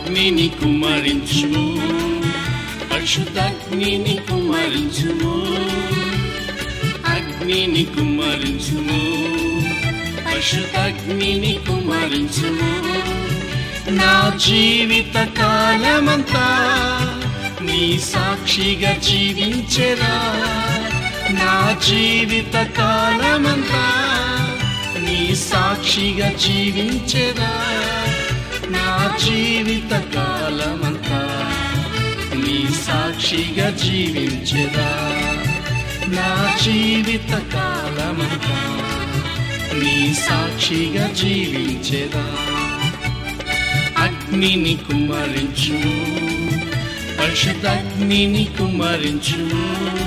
అగ్నిని కుమ్మరించుము పరిశుద్ధాగ్నిని కుమ్మరించుము అగ్నిని కుమ్మరించుము పరిశుద్ధాగ్నిని కుమ్మరించుము నా జీవిత కాలమంతా నీ సాక్షిగా జీవించెరా నా జీవిత కాలమంతా నీ సాక్షిగా జీవించెరా నా జీవిత కాలమంతా నీ సాక్షిగా జీవించెరా నా జీవిత కాలమంతా నీ సాక్షిగా జీవించెరా అగ్నిని కుమ్మరించుము పరిశుద్ధ అగ్నిని కుమ్మరించుము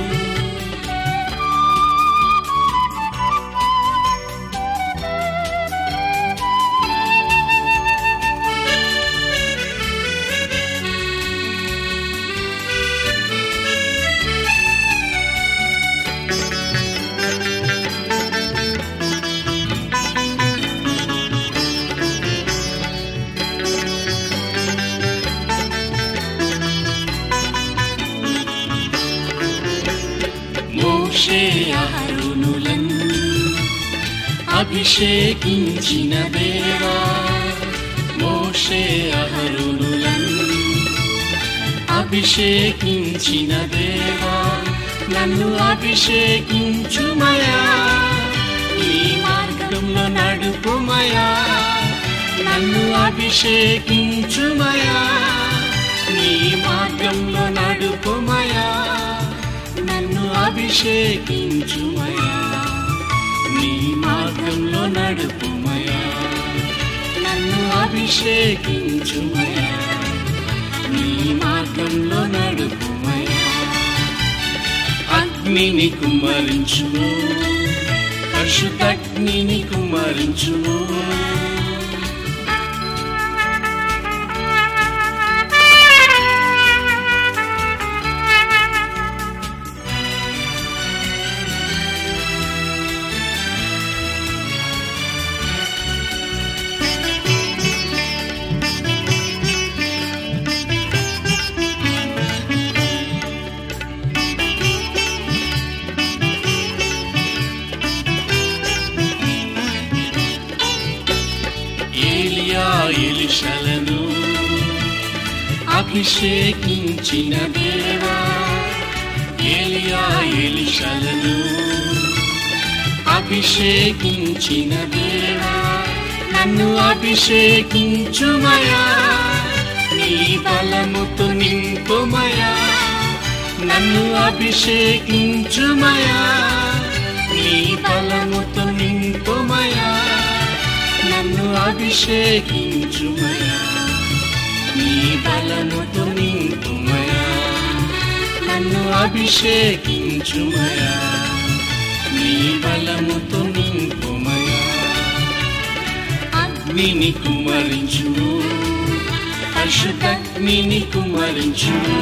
మోషే అహరోనులను అభిషేకించిన దేవా మోషే అహరోనులను అభిషేకించిన దేవా నన్ను అభిషేకించుమయా ఈ మార్గంలో నడుపుమయా నన్ను అభిషేకించుమయా నీ మార్గంలో నడుపుమయా నన్ను అభిషేకించుమయా నీ మార్గంలో నడుపుమయా నన్ను అభిషేకించుమయా నీ మార్గంలో నడుపుమయా అగ్నిని కుమ్మరించుము పరిశుద్ధగ్నిని కుమ్మరించుము ఏలియా ఎలిషలను అభిషేకించిన దేవా ఏలియా ఎలిషలను అభిషేకించిన దేవా నన్ను అభిషేకించుమయా నీ బలముతో నింపుమయా నన్ను అభిషేకించుమయా నీ బలముతో నింపుమయా నన్ను అభిషేకించుమయా నీ బలముతో నింపుమయా నన్ను అభిషేకించుమయా నీ బలముతో నింపుమయా అగ్నిని కుమరించుము పరిశుద్ధగ్నిని కుమరించుము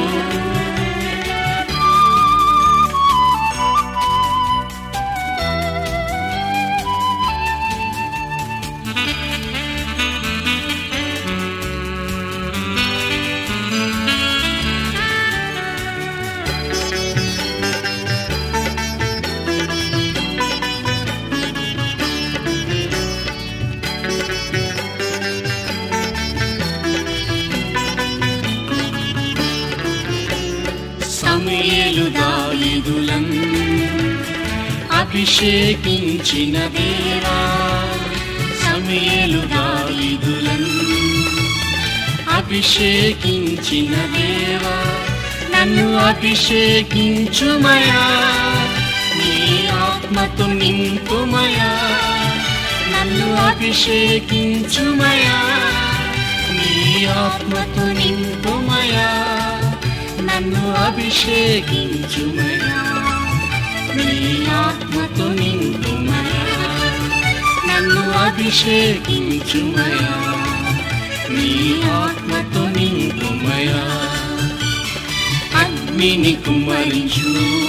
సమయలు దావిదులం అభిషేకించిన దేవా సమయలు దావిదులం అభిషేకించిన దేవా నన్ను అభిషేకించుమయా నీ ఆత్మతో నింపుమయా నన్ను అభిషేకించుమయా నీ ఆత్మతో నింపుమయా నన్ను అభిషేకించుమయా నీ ఆత్మతో నింపుమయా నన్ను అభిషేకించుమయా నీ ఆత్మతో నింపుమయా అగ్నిని కుమ్మరించు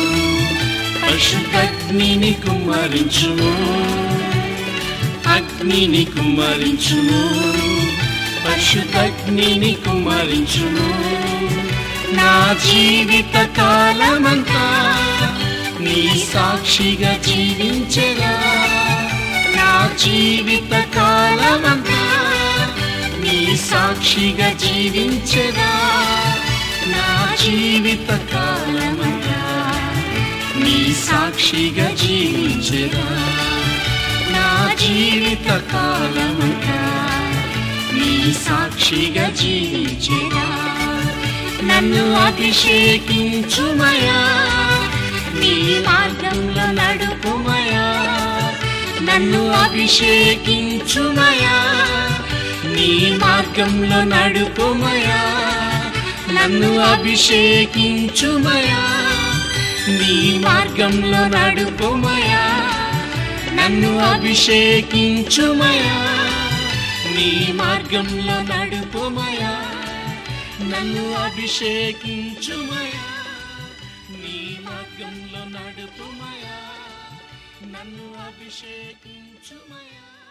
పశుపగ్నిని కుమ్మరించుము అగ్నిని కుమ్మరించుము పరిశుద్ధగ్నిని కుమరించుము నా జీవిత కాలమంతా నీ సాక్షిగా జీవించగా నా జీవిత కాలమంతా నీ సాక్షిగా జీవించగా నా జీవిత కాలమంతా నీ సాక్షిగా జీవించగా నా జీవిత కాలమంతా నీ సాక్షిగా జీవించగా నన్ను అభిషేకించుమయా నీ మార్గంలో నడుపుమయా నన్ను అభిషేకించుమయా నీ మార్గంలో నడుపుమయా నన్ను అభిషేకించుమయా నీ మార్గంలో నడుపుమయా నన్ను అభిషేకించుమయా నీ మార్గంలో నడుపుమయా నన్ను అభిషేకించుమయా నీ మార్గంలో నడుపుమయా నన్ను అభిషేకించుమయా